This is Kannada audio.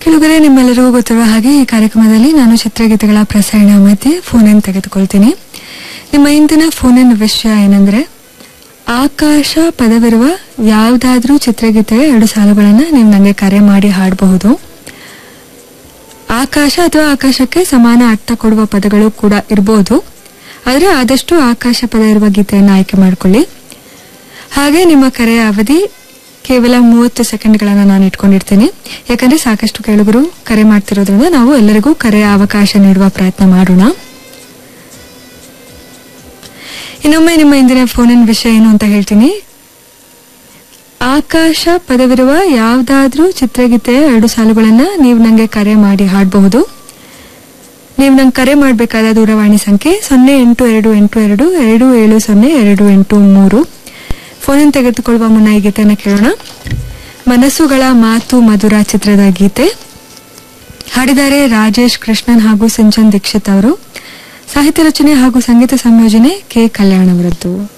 ಕೆಲವರೆ ನಿಮ್ಮೆಲ್ಲರಿಗೂ ಗೊತ್ತಿರುವ ಹಾಗೆ ಈ ಕಾರ್ಯಕ್ರಮದಲ್ಲಿ ನಾನು ಚಿತ್ರಗೀತೆಗಳ ಪ್ರಸಾರಣ ಮಧ್ಯೆ ಫೋನ್ ಇನ್ ತೆಗೆದುಕೊಳ್ತೀನಿ ನಿಮ್ಮ ಇಂದಿನ ಫೋನ್ ಇನ್ ವಿಷಯ ಏನಂದ್ರೆ ಆಕಾಶ ಪದವಿರುವ ಯಾವುದಾದ್ರೂ ಚಿತ್ರಗೀತೆಯ ಎರಡು ಸಾಲುಗಳನ್ನ ನೀವು ನನಗೆ ಕರೆ ಮಾಡಿ ಹಾಡಬಹುದು ಆಕಾಶ ಅಥವಾ ಆಕಾಶಕ್ಕೆ ಸಮಾನ ಅರ್ಥ ಕೊಡುವ ಪದಗಳು ಕೂಡ ಇರಬಹುದು ಆದರೆ ಆದಷ್ಟು ಆಕಾಶ ಪದ ಇರುವ ಗೀತೆಯನ್ನು ಆಯ್ಕೆ ಮಾಡಿಕೊಳ್ಳಿ ಹಾಗೆ ನಿಮ್ಮ ಕರೆಯ ಅವಧಿ ಕೇವಲ ಮೂವತ್ತು ಸೆಕೆಂಡ್ಗಳನ್ನು ನಾನು ಇಟ್ಕೊಂಡಿರ್ತೀನಿ ಯಾಕಂದ್ರೆ ಸಾಕಷ್ಟು ಕೇಳುಗರು ಕರೆ ಮಾಡ್ತಿರೋದ್ರಿಂದ ನಾವು ಎಲ್ಲರಿಗೂ ಕರೆಯ ಅವಕಾಶ ನೀಡುವ ಪ್ರಯತ್ನ ಮಾಡೋಣ ಇನ್ನೊಮ್ಮೆ ನಿಮ್ಮ ಇಂದಿನ ಫೋನಿನ ವಿಷಯ ಏನು ಅಂತ ಹೇಳ್ತೀನಿ ಆಕಾಶ ಪದವಿರುವ ಯಾವುದಾದ್ರೂ ಚಿತ್ರಗೀತೆಯ ಎರಡು ಸಾಲುಗಳನ್ನ ನೀವು ನಂಗೆ ಕರೆ ಮಾಡಿ ಹಾಡಬಹುದು ನೀವು ನಂಗೆ ಕರೆ ಮಾಡಬೇಕಾದ ದೂರವಾಣಿ ಸಂಖ್ಯೆ ಸೊನ್ನೆ ಎಂಟು ಎರಡು ಎಂಟು ಎರಡು ಎರಡು ಏಳು ಸೊನ್ನೆ ಎರಡು ಎಂಟು ಮೂರು ಫೋನ್ ತೆಗೆದುಕೊಳ್ಳುವ ಮುನ್ನ ಈ ಗೀತೆಯನ್ನು ಕೇಳೋಣ ಮನಸ್ಸುಗಳ ಮಾತು ಮಧುರ ಚಿತ್ರದ ಗೀತೆ ಹಾಡಿದ್ದಾರೆ ರಾಜೇಶ್ ಕೃಷ್ಣನ್ ಹಾಗೂ ಸಿಂಚನ್ ದೀಕ್ಷಿತ್ ಅವರು ಸಾಹಿತ್ಯ ರಚನೆ ಹಾಗೂ ಸಂಗೀತ ಸಂಯೋಜನೆ ಕೆ ಕಲ್ಯಾಣ್ ಅವರದ್ದು